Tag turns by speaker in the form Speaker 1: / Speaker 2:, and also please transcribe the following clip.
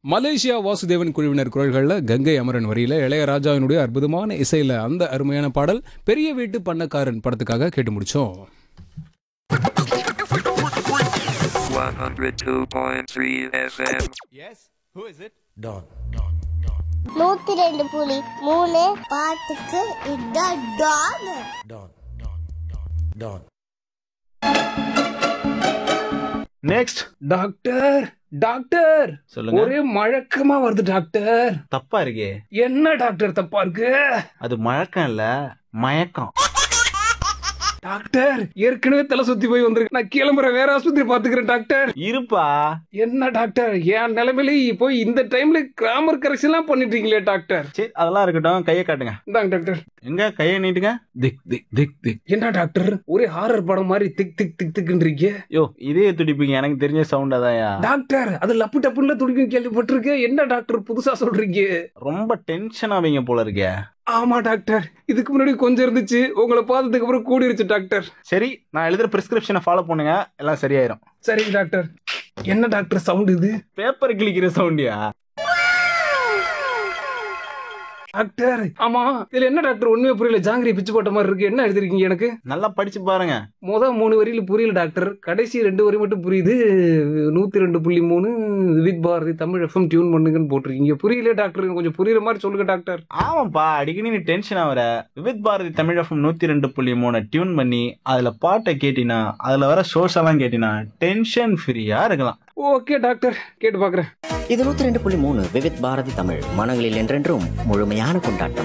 Speaker 1: Malaysia Vasudevan குழுவினர் குரல்களில் கங்கை அமரன் வரியில இளையராஜாவினுடைய அற்புதமான இசையில அந்த அருமையான பாடல் பெரிய வீட்டு பண்ணக்காரன் படத்துக்காக கேட்டு முடிச்சோம்
Speaker 2: 102.3 FM.
Speaker 3: நூத்தி ரெண்டு புலி மூணு பாட்டுக்கு இதான் டான்
Speaker 4: நெக்ஸ்ட்
Speaker 1: டாக்டர் டாக்டர்
Speaker 4: சொல்லுங்க
Speaker 1: ஒரே மழக்கமா வருது டாக்டர்
Speaker 4: தப்பா இருக்கே
Speaker 1: என்ன டாக்டர் தப்பா இருக்கு
Speaker 4: அது மழக்கம் இல்ல மயக்கம்
Speaker 1: டாக்டர் ஏற்கனவே தலை சுத்தி போய் வந்திருக்கு நான் கிளம்புறேன் வேற ஆஸ்பத்திரி பாத்துக்கிறேன் டாக்டர்
Speaker 4: இருப்பா
Speaker 1: என்ன டாக்டர் என் நிலைமையில போய் இந்த டைம்ல கிராமர் கரெக்ஷன் எல்லாம் பண்ணிட்டு இருக்கீங்களே டாக்டர்
Speaker 4: சரி அதெல்லாம் இருக்கட்டும் கையை காட்டுங்க
Speaker 1: இந்தாங்க டாக்டர்
Speaker 4: எங்க கையை நீட்டுங்க
Speaker 1: திக் திக் திக் திக் என்ன டாக்டர் ஒரே ஹாரர் படம் மாதிரி திக் திக் திக் திக்ன்றீங்க
Speaker 4: யோ இதே துடிப்பீங்க எனக்கு தெரிஞ்ச சவுண்ட் அதான்யா
Speaker 1: டாக்டர் அது லப்பு டப்புன்னு துடிக்கும் கேள்விப்பட்டிருக்கேன் என்ன டாக்டர் புதுசா சொல்றீங்க
Speaker 4: ரொம்ப டென்ஷன் ஆவீங்க போல இருக்கே
Speaker 1: ஆமா டாக்டர் இதுக்கு முன்னாடி கொஞ்சம் இருந்துச்சு உங்களை பார்த்ததுக்கு அப்புறம் கூடிருச்சு டாக்டர்
Speaker 4: சரி நான் எழுதுற பிரிஸ்கிரிப்ஷனை ஃபாலோ பண்ணுங்க எல்லாம் சரியாயிரும்
Speaker 1: சரி டாக்டர் என்ன டாக்டர் சவுண்ட் இது
Speaker 4: பேப்பர் கிழிக்கிற சவுண்டியா
Speaker 1: டாக்டர் ஆமா இதுல என்ன டாக்டர் ஒண்ணுமே புரியல ஜாங்கிரி பிச்சு போட்ட மாதிரி இருக்கு என்ன எழுதிருக்கீங்க எனக்கு
Speaker 4: நல்லா படிச்சு பாருங்க
Speaker 1: முத மூணு வரியில புரியல டாக்டர் கடைசி ரெண்டு வரி மட்டும் புரியுது நூத்தி ரெண்டு புள்ளி மூணு வித் பாரதி தமிழ் எஃப்எம் டியூன் பண்ணுங்கன்னு போட்டிருக்கீங்க புரியல டாக்டர் எனக்கு கொஞ்சம் புரியுற மாதிரி சொல்லுங்க டாக்டர்
Speaker 4: ஆமாப்பா அடிக்கடி நீ டென்ஷன் ஆகுற விவித் பாரதி தமிழ் எஃப்எம் நூத்தி ரெண்டு புள்ளி மூணு டியூன் பண்ணி அதுல பாட்டை கேட்டினா அதுல வர ஷோஸ் எல்லாம் கேட்டினா டென்ஷன் ஃப்ரீயா இருக்கலாம்
Speaker 1: ஓகே டாக்டர் கேட்டு பாக்குறேன்
Speaker 5: இது நூத்தி ரெண்டு புள்ளி மூணு விவித் பாரதி தமிழ் மனங்களில் என்றென்றும் முழுமையான கொண்டாட்டம்